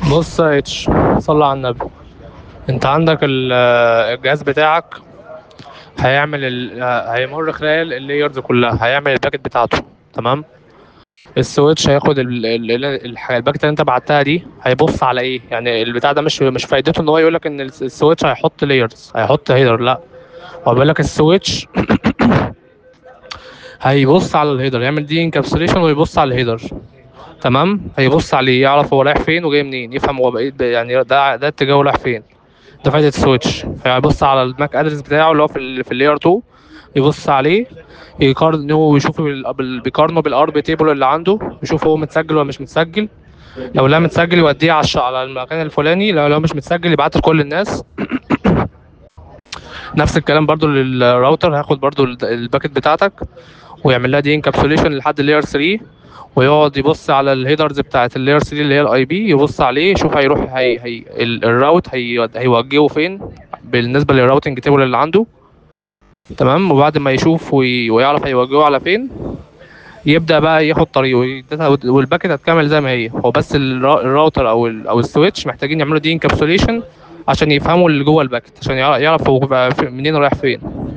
بص يا اتش صلى على النبي انت عندك ال- الجهاز بتاعك هيعمل ال... هيمر خلال اللايرز كلها هيعمل الباكت بتاعته تمام السويتش هياخد ال... ال... ال- الح- الباكت اللي انت بعتها دي هيبص على ايه يعني البتاع ده مش مش فايدته ان هو يقول لك ان الس- السويتش هيحط لايرز هيحط هيدر لا هو بيقول لك السويتش هيبص على الهيدر يعمل دي انكابسوليشن ويبص على الهيدر تمام هيبص عليه يعرف هو رايح فين وجاي منين يفهم هو بقيت يعني ده ده اتجاهه رايح فين ده فايدة السويتش هيبص على الماك ادرس بتاعه اللي هو في ال في اللاير 2 يبص عليه يقارنه ويشوف بال- بال- بيقارنه بالار بي تيبل اللي عنده يشوف هو متسجل ولا مش متسجل لو لا متسجل يوديه على الش- على المكان الفلاني لو لو مش متسجل يبعت لكل الناس نفس الكلام برضو للراوتر هياخد برضو ال- الباكت بتاعتك ويعمل لها دي انكابسوليشن لحد اللاير 3 ويقعد يبص على الهيدرز بتاعت اللاير 3 اللي هي الاي بي يبص عليه يشوف هيروح هي هي ال- الراوت هي هيوجهه فين بالنسبه للراوتنج تيبل اللي عنده تمام وبعد ما يشوف وي- ويعرف هيوجهه على فين يبدا بقى ياخد طريقه والداتا- والباكت هتكمل زي ما هي هو بس الرا- الراوتر او ال او السويتش محتاجين يعملوا دي انكابسوليشن عشان يفهموا اللي جوه الباكت عشان يعرف يعرف هو بقى في- منين رايح فين